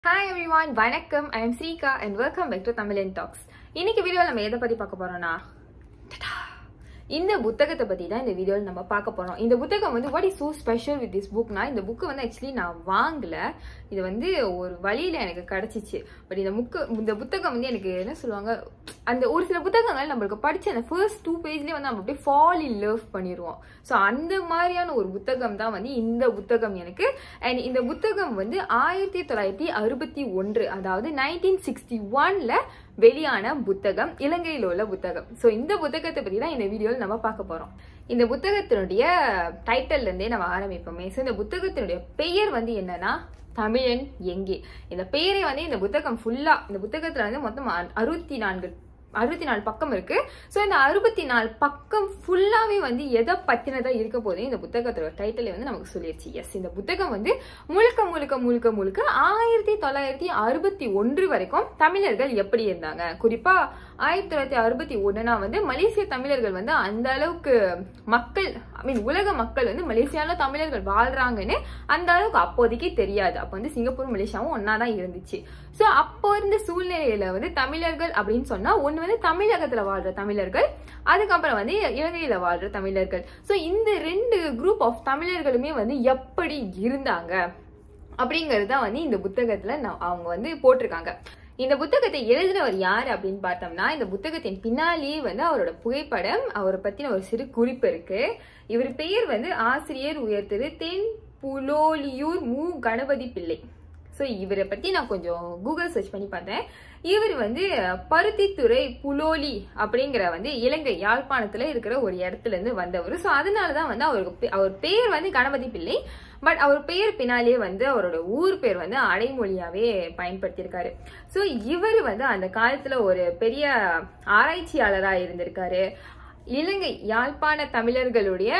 Hi everyone வணக்கம் I am Sreeka and welcome back to Tamilan talks இன்னைக்கு வீடியோவில் நம்ம எதை பற்றி பார்க்க போறோம்னா டடா! இந்த புத்தகத்தை பற்றி தான் இந்த வீடியோவில் நம்ம பார்க்க போறோம் இந்த புத்தகம் வந்து what is so special with this புக்னா இந்த புக்கு வந்து ஆக்சுவலி நான் வாங்கல இது வந்து ஒரு வழியில எனக்கு கிடைச்சிச்சு பட் இந்த புக்கு இந்த புத்தகம் வந்து எனக்கு என்ன சொல்லுவாங்க அந்த ஒரு சில புத்தகங்கள் நம்மளுக்கு படிச்ச அந்த ஃபர்ஸ்ட் டூ பேஜ்லேயே வந்து நம்ம அப்படியே ஃபால் இன் லவ் பண்ணிடுவோம் ஸோ அந்த மாதிரியான ஒரு புத்தகம் தான் வந்து இந்த புத்தகம் எனக்கு அண்ட் இந்த புத்தகம் வந்து ஆயிரத்தி தொள்ளாயிரத்தி அறுபத்தி ஒன்று அதாவது நைன்டீன் சிக்ஸ்டி ஒன்ல வெளியான புத்தகம் இலங்கையில் உள்ள புத்தகம் ஸோ இந்த புத்தகத்தை பற்றி தான் இந்த வீடியோவில் நம்ம பார்க்க போகிறோம் இந்த புத்தகத்தினுடைய டைட்டில் இருந்தே நம்ம ஆரம்பிப்போமே ஸோ இந்த புத்தகத்தினுடைய பெயர் வந்து என்னன்னா தமிழன் எங்கே இந்த பெயரை வந்து இந்த புத்தகம் ஃபுல்லா இந்த புத்தகத்துல வந்து மொத்தம் அ- அறுபத்தி நான்கு அறுபத்தி நாலு பக்கம் இருக்கு ஸோ இந்த அறுபத்தி நாலு பக்கம் ஃபுல்லாவே வந்து எதை பத்தினதா இருக்க போதே இந்த புத்தகத்தோட டைட்டிலே வந்து நமக்கு சொல்லிடுச்சு எஸ் இந்த புத்தகம் வந்து முழுக்க முழுக்க முழுக்க முழுக்க ஆயிரத்தி தொள்ளாயிரத்தி அறுபத்தி ஒன்று வரைக்கும் தமிழர்கள் எப்படி இருந்தாங்க குறிப்பா ஆயிரத்தி தொள்ளாயிரத்தி அறுபத்தி ஒண்ணுனா வந்து மலேசிய தமிழர்கள் வந்து அந்த அளவுக்கு மக்கள் ஐ மீன் உலக மக்கள் வந்து மலேசியால தமிழர்கள் வாழ்றாங்கன்னு அந்த அளவுக்கு அப்போதைக்கு தெரியாது அப்போ வந்து சிங்கப்பூர் மலேசியாவும் ஒன்னா தான் இருந்துச்சு ஸோ அப்போ இருந்த சூழ்நிலையில வந்து தமிழர்கள் அப்படின்னு சொன்னா ஒன்று வந்து தமிழகத்துல வாழ்ற தமிழர்கள் அதுக்கப்புறம் வந்து இலங்கையில வாழ்ற தமிழர்கள் ஸோ இந்த ரெண்டு குரூப் ஆஃப் தமிழர்களுமே வந்து எப்படி இருந்தாங்க அப்படிங்கிறது தான் வந்து இந்த புத்தகத்துல நான் அவங்க வந்து போட்டிருக்காங்க இந்த புத்தகத்தை எழுதினவர் யார் அப்படின்னு பார்த்தோம்னா இந்த புத்தகத்தின் பின்னாலேயே வந்து அவரோட புகைப்படம் அவரை பத்தின ஒரு சிறு குறிப்பு இருக்கு இவர் பெயர் வந்து ஆசிரியர் உயர் திரு தென் புலோலியூர் மு கணபதி பிள்ளை ஸோ இவரை பத்தி நான் கொஞ்சம் கூகுள் சர்ச் பண்ணி பார்த்தேன் இவர் வந்து பருத்தித்துறை புலோலி அப்படிங்கிற வந்து இலங்கை யாழ்ப்பாணத்துல இருக்கிற ஒரு இடத்துல இருந்து வந்தவர் ஸோ அதனால தான் வந்து அவருக்கு பே- அவர் பேர் வந்து கணபதி பிள்ளை பட் அவர் பேர் பின்னாலே வந்து அவரோட ஊர் பேர் வந்து அடைமொழியாவே பயன்படுத்தியிருக்காரு ஸோ இவர் வந்து அந்த காலத்துல ஒரு பெரிய ஆராய்ச்சியாளரா இருந்திருக்காரு இலங்கை யாழ்ப்பாண தமிழர்களுடைய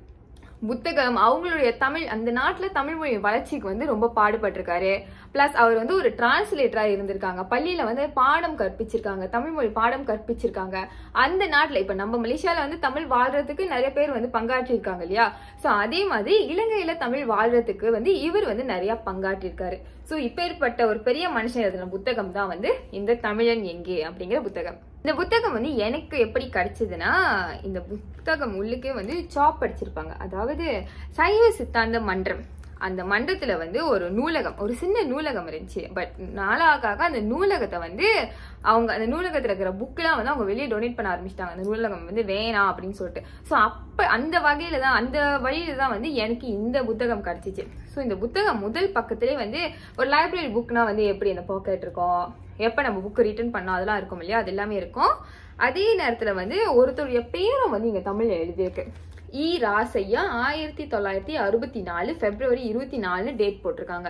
புத்தகம் அவங்களுடைய தமிழ் அந்த நாட்டுல தமிழ் மொழி வளர்ச்சிக்கு வந்து ரொம்ப பாடுபட்டிருக்காரு பிளஸ் அவர் வந்து ஒரு டிரான்ஸ்லேட்டரா இருந்திருக்காங்க பள்ளியில வந்து பாடம் கற்பிச்சிருக்காங்க தமிழ் மொழி பாடம் கற்பிச்சிருக்காங்க அந்த நாட்டுல இப்ப நம்ம மலேசியால வந்து தமிழ் வாழ்றதுக்கு நிறைய பேர் வந்து பங்காற்றிருக்காங்க இல்லையா சோ அதே மாதிரி இலங்கையில தமிழ் வாழ்றதுக்கு வந்து இவர் வந்து நிறைய பங்காற்றிருக்காரு சோ இப்பேற்பட்ட ஒரு பெரிய மனுஷன் எழுதின புத்தகம் தான் வந்து இந்த தமிழன் எங்கே அப்படிங்கிற புத்தகம் இந்த புத்தகம் வந்து எனக்கு எப்படி கிடைச்சதுன்னா இந்த புத்தகம் உள்ளுக்கே வந்து சாப் படிச்சிருப்பாங்க அதாவது சைவ சித்தாந்த மன்றம் அந்த மன்றத்துல வந்து ஒரு நூலகம் ஒரு சின்ன நூலகம் இருந்துச்சு பட் நாளாக ஆக அந்த நூலகத்தை வந்து அவங்க அந்த நூலகத்துல இருக்கிற புக்கெல்லாம் வந்து அவங்க வெளியே டொனேட் பண்ண ஆரம்பிச்சிட்டாங்க அந்த நூலகம் வந்து வேணாம் அப்படின்னு சொல்லிட்டு ஸோ அப்ப அந்த வகையில தான் அந்த வழியில தான் வந்து எனக்கு இந்த புத்தகம் கிடைச்சிச்சு ஸோ இந்த புத்தகம் முதல் பக்கத்திலே வந்து ஒரு லைப்ரரி புக்னா வந்து எப்படி அந்த பாக்கெட் இருக்கும் எப்போ நம்ம புக்கு ரிட்டர்ன் பண்ணோம் அதெல்லாம் இருக்கும் இல்லையா அது எல்லாமே இருக்கும் அதே நேரத்துல வந்து ஒருத்தருடைய பேரும் வந்து இங்க தமிழ்ல எழுதியிருக்கு இ ராசையா ஆயிரத்தி தொள்ளாயிரத்தி அறுபத்தி நாலு பிப்ரவரி இருபத்தி நாலு டேட் போட்டிருக்காங்க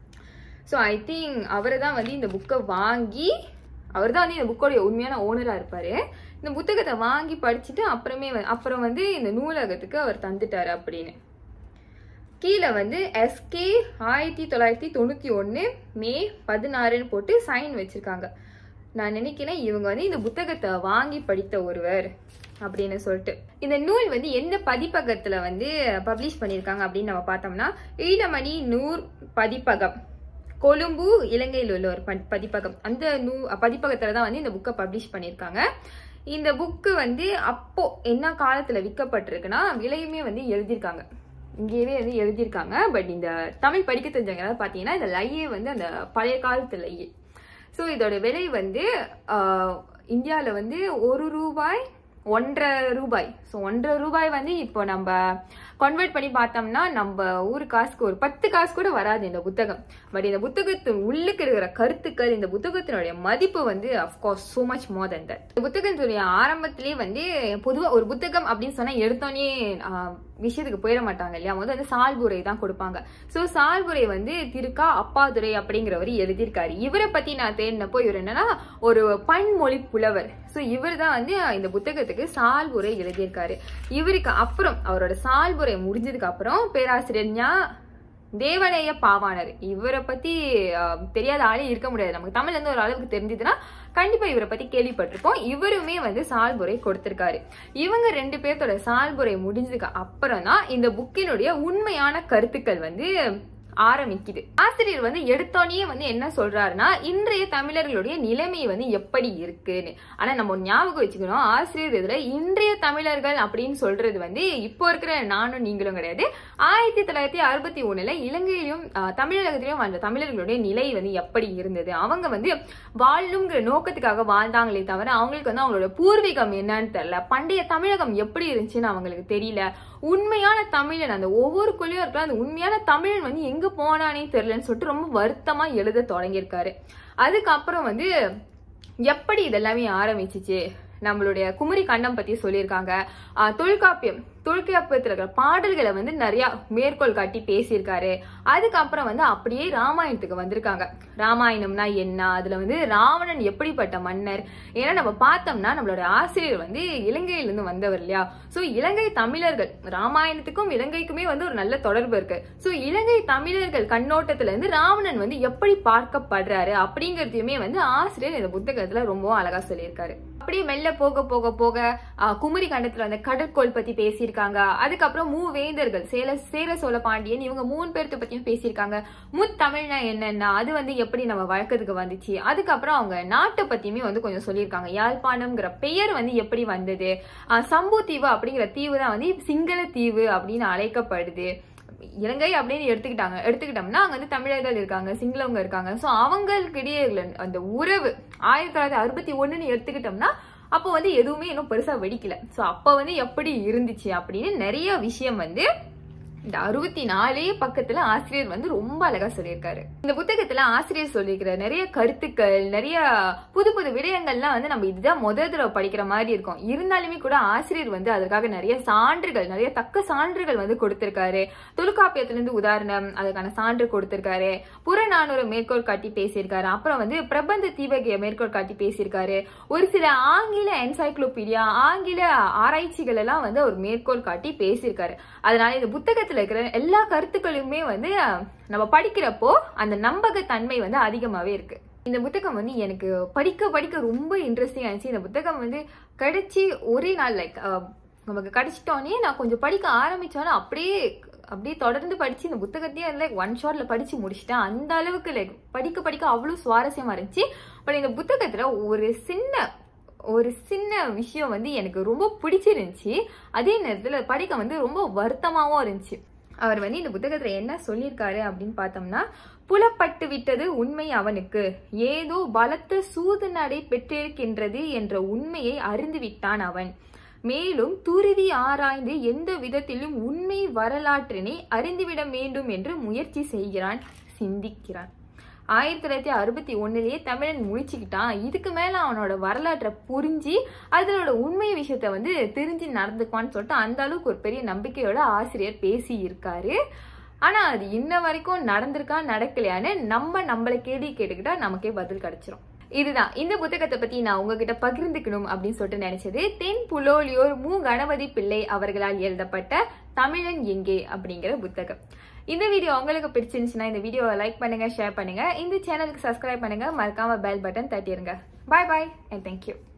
ஸோ ஐ திங்க் அவரை தான் வந்து இந்த புக்கை வாங்கி அவர் தான் வந்து இந்த புக்கோடைய உண்மையான ஓனராக இருப்பார் இந்த புத்தகத்தை வாங்கி படிச்சுட்டு அப்புறமே வ- அப்புறம் வந்து இந்த நூலகத்துக்கு அவர் தந்துட்டாரு அப்படின்னு கீழே வந்து எஸ்கே ஆயிரத்தி தொள்ளாயிரத்தி தொண்ணூற்றி ஒன்று மே பதினாறுன்னு போட்டு சைன் வச்சிருக்காங்க நான் நினைக்கிறேன் இவங்க வந்து இந்த புத்தகத்தை வாங்கி படித்த ஒருவர் அப்படின்னு சொல்லிட்டு இந்த நூல் வந்து எந்த பதிப்பகத்துல வந்து பப்ளிஷ் பண்ணியிருக்காங்க அப்படின்னு நம்ம பார்த்தோம்னா ஈழமணி நூர் பதிப்பகம் கொழும்பு இலங்கையில் உள்ள ஒரு ப- பதிப்பகம் அந்த நூ பதிப்பகத்துல தான் வந்து இந்த புக்கை பப்ளிஷ் பண்ணியிருக்காங்க இந்த புக்கு வந்து அப்போ என்ன காலத்துல விற்கப்பட்டிருக்குன்னா விலையுமே வந்து எழுதியிருக்காங்க இங்கேயே வந்து எழுதியிருக்காங்க பட் இந்த தமிழ் படிக்க தெரிஞ்சவங்க யாராவது பார்த்தீங்கன்னா இந்த லையே வந்து அந்த பழைய காலத்து லையே ஸோ இதோட விலை வந்து இந்தியாவில் வந்து ஒரு ரூபாய் ஒன்றரை ரூபாய் ஸோ ஒன்றரை ரூபாய் வந்து இப்போ நம்ம கன்வெர்ட் பண்ணி பார்த்தோம்னா நம்ம ஊர் காசுக்கு ஒரு பத்து காசு கூட வராது இந்த புத்தகம் பட் இந்த புத்தகத்தின் உள்ளுக்கு இருக்கிற கருத்துக்கள் இந்த புத்தகத்தினுடைய மதிப்பு வந்து of course so much more than that இந்த புத்தகத்தினுடைய ஆரம்பத்திலே வந்து பொதுவாக ஒரு புத்தகம் அப்படின்னு சொன்னால் எடுத்தோடனே ஆஹ், விஷயத்துக்கு போயிட மாட்டாங்க இல்லையா முதல்ல வந்து சால்புரை தான் கொடுப்பாங்க ஸோ சால்புரை வந்து திருக்கா அப்பாதுரை அப்படிங்கிறவர் எழுதியிருக்காரு இவரை பத்தி நான் தேடினப்போ இவர் என்னன்னா ஒரு பன்மொழி புலவர் ஸோ இவர் தான் வந்து இந்த புத்தகத்துக்கு சால்புரை எழுதியிருக்காரு இவருக்கு அப்புறம் அவரோட சால்புரை முடிஞ்சதுக்கு அப்புறம் பேராசிரியர் ஞா தேவநேய பாவாணர் இவரை பத்தி ஆஹ், தெரியாத ஆளே இருக்க முடியாது நமக்கு தமிழ்ல இருந்து ஒரு அளவுக்கு தெரிஞ்சதுன்னா கண்டிப்பா இவரை பத்தி கேள்விப்பட்டிருப்போம் இவருமே வந்து சால்புரை கொடுத்திருக்காரு இவங்க ரெண்டு பேர்த்தோட சால்புரை முடிஞ்சதுக்கு அப்புறம் தான் இந்த புக்கினுடைய உண்மையான கருத்துக்கள் வந்து ஆரம்பிக்குது ஆசிரியர் வந்து எடுத்தோடனே வந்து என்ன சொல்றாருன்னா இன்றைய தமிழர்களுடைய நிலைமை வந்து எப்படி இருக்குன்னு ஆனா நம்ம ஒரு ஞாபகம் வச்சுக்கணும் ஆசிரியர் இதுல இன்றைய தமிழர்கள் அப்படின்னு சொல்றது வந்து இப்போ இருக்கிற நானும் நீங்களும் கிடையாது ஆயிரத்தி தொள்ளாயிரத்தி அறுபத்தி ஒண்ணுல இலங்கையிலும் ஆஹ், தமிழகத்திலும் வாழ்ந்த தமிழர்களுடைய நிலை வந்து எப்படி இருந்தது அவங்க வந்து வாழணுங்கிற நோக்கத்துக்காக வாழ்ந்தாங்களே தவிர அவங்களுக்கு வந்து அவங்களோட பூர்வீகம் என்னன்னு தெரியல பண்டைய தமிழகம் எப்படி இருந்துச்சுன்னு அவங்களுக்கு தெரியல உண்மையான தமிழன் அந்த ஒவ்வொரு குழியும் இருக்கலாம் அந்த உண்மையான தமிழன் வந்து எங்க போனானே தெரியலன்னு சொல்லிட்டு ரொம்ப வருத்தமா எழுத தொடங்கியிருக்காரு அதுக்கப்புறம் வந்து எப்படி இதெல்லாமே ஆரம்பிச்சிச்சு நம்மளுடைய குமரி கண்டம் பத்தி சொல்லியிருக்காங்க ஆஹ் தொல்காப்பியம் தொல்காப்பியத்துல இருக்கிற பாடல்களை வந்து நிறைய மேற்கோள் காட்டி பேசியிருக்காரு அதுக்கப்புறம் வந்து அப்படியே ராமாயணத்துக்கு வந்திருக்காங்க ராமாயணம்னா என்ன அதுல வந்து ராவணன் எப்படிப்பட்ட மன்னர் ஏன்னா நம்ம பார்த்தோம்னா நம்மளோட ஆசிரியர் வந்து இலங்கையிலிருந்து வந்தவர் இல்லையா சோ இலங்கை தமிழர்கள் ராமாயணத்துக்கும் இலங்கைக்குமே வந்து ஒரு நல்ல தொடர்பு இருக்கு சோ இலங்கை தமிழர்கள் கண்ணோட்டத்துல இருந்து ராவணன் வந்து எப்படி பார்க்கப்படுறாரு அப்படிங்கறதையுமே வந்து ஆசிரியர் இந்த புத்தகத்துல ரொம்ப அழகா சொல்லியிருக்காரு அப்படியே மெல்ல போக போக போக ஆஹ், குமரி கண்டத்துல அந்த கடற்கோள் பத்தி பேசியிருக்காங்க அதுக்கப்புறம் மூவேந்தர்கள் சேல சேர சோழ பாண்டியன் இவங்க மூணு பேர்த்த பத்தியும் பேசியிருக்காங்க முத்தமிழ்னா என்னன்னா அது வந்து எப்படி நம்ம வழக்கத்துக்கு வந்துச்சு அதுக்கப்புறம் அவங்க நாட்டை பத்தியுமே வந்து கொஞ்சம் சொல்லியிருக்காங்க யாழ்ப்பாணம்ங்கிற பெயர் வந்து எப்படி வந்தது ஆஹ், சம்பு தீவு அப்படிங்கிற தீவு தான் வந்து சிங்கள தீவு அப்படின்னு அழைக்கப்படுது இலங்கை அப்படின்னு எடுத்துக்கிட்டாங்க எடுத்துக்கிட்டோம்னா அங்க வந்து தமிழர்கள் இருக்காங்க சிங்களவங்க இருக்காங்க ஸோ அவங்களுக்கிடையே உள்ள அந்த உறவு ஆயிரத்தி தொள்ளாயிரத்தி அறுபத்தி ஒண்ணுன்னு எடுத்துக்கிட்டோம்னா அப்போ வந்து எதுவுமே இன்னும் பெருசா வெடிக்கல ஸோ அப்போ வந்து எப்படி இருந்துச்சு அப்படின்னு நிறைய விஷயம் வந்து இந்த அறுபத்தி நாலே பக்கத்துல ஆசிரியர் வந்து ரொம்ப அழகா சொல்லியிருக்காரு இந்த புத்தகத்துல ஆசிரியர் சொல்லியிருக்கிற நிறைய கருத்துக்கள் நிறைய புது புது விடயங்கள்லாம் வந்து நம்ம இதுதான் முதல் தடவை படிக்கிற மாதிரி இருக்கும் இருந்தாலுமே கூட ஆசிரியர் வந்து அதற்காக நிறைய சான்றுகள் நிறைய தக்க சான்றுகள் வந்து கொடுத்திருக்காரு தொல்காப்பியத்திலிருந்து உதாரணம் அதுக்கான சான்று கொடுத்திருக்காரு புறநானூறு மேற்கோள் காட்டி பேசியிருக்காரு அப்புறம் வந்து பிரபந்த தீவகைய மேற்கோள் காட்டி பேசியிருக்காரு ஒரு சில ஆங்கில என்சைக்ளோபீடியா ஆங்கில ஆராய்ச்சிகள் எல்லாம் வந்து அவர் மேற்கோள் காட்டி பேசியிருக்காரு அதனால இந்த புத்தகத்துல இருக்கிற எல்லா கருத்துக்களுமே வந்து அஹ், நம்ம படிக்கிறப்போ அந்த நம்பகத்தன்மை வந்து அதிகமாவே இருக்கு இந்த புத்தகம் வந்து எனக்கு படிக்க படிக்க ரொம்ப இன்ட்ரெஸ்டிங் ஆயிடுச்சு இந்த புத்தகம் வந்து கிடைச்சி ஒரே நாள் லைக் நமக்கு கிடைச்சிட்டோன்னே நான் கொஞ்சம் படிக்க ஆரம்பிச்சோன்னே அப்படியே அப்படியே தொடர்ந்து படிச்சு இந்த புத்தகத்தையே லைக் ஒன் ஷாட்ல படிச்சு முடிச்சிட்டேன் அந்த அளவுக்கு லைக் படிக்க படிக்க அவ்வளோ சுவாரஸ்யமா இருந்துச்சு பட் இந்த புத்தகத்துல ஒரு சின்ன ஒரு சின்ன விஷயம் வந்து எனக்கு ரொம்ப பிடிச்சிருந்துச்சு அதே நேரத்தில் படிக்க வந்து ரொம்ப வருத்தமாகவும் இருந்துச்சு அவர் வந்து இந்த புத்தகத்துல என்ன சொல்லியிருக்காரு அப்படின்னு பார்த்தோம்னா புலப்பட்டு விட்டது உண்மை அவனுக்கு ஏதோ பலத்த சூது நடை பெற்றிருக்கின்றது என்ற உண்மையை அறிந்து விட்டான் அவன் மேலும் துருவி ஆராய்ந்து எந்த விதத்திலும் உண்மை வரலாற்றினை அறிந்துவிட வேண்டும் என்று முயற்சி செய்கிறான் சிந்திக்கிறான் ஆயிரத்தி தொள்ளாயிரத்தி அறுபத்தி ஒண்ணுலயே தமிழன் முழிச்சுக்கிட்டான் இதுக்கு மேல அவனோட வரலாற்றை புரிஞ்சு அதனோட உண்மை விஷயத்த வந்து தெரிஞ்சு நடந்துக்குவான்னு சொல்லிட்டு அந்த அளவுக்கு ஒரு பெரிய நம்பிக்கையோட ஆசிரியர் பேசி இருக்காரு ஆனா அது இன்ன வரைக்கும் நடந்திருக்கா நடக்கலையான்னு நம்ம நம்மளை கேள்வி கேட்டுக்கிட்டா நமக்கே பதில் கிடைச்சிரும் இதுதான் இந்த புத்தகத்தை பத்தி நான் உங்ககிட்ட பகிர்ந்துக்கணும் அப்படின்னு சொல்லிட்டு நினைச்சது தென் புலோலியோர் மு கணபதி பிள்ளை அவர்களால் எழுதப்பட்ட தமிழன் எங்கே அப்படிங்கிற புத்தகம் இந்த வீடியோ உங்களுக்கு பிடிச்சிருந்துச்சுன்னா இந்த வீடியோவை லைக் பண்ணுங்க ஷேர் பண்ணுங்க இந்த சேனலுக்கு சப்ஸ்கிரைப் பண்ணுங்க மறக்காம பெல் பட்டன் தட்டிருங்க பாய் பாய் அண்ட் தேங்க்யூ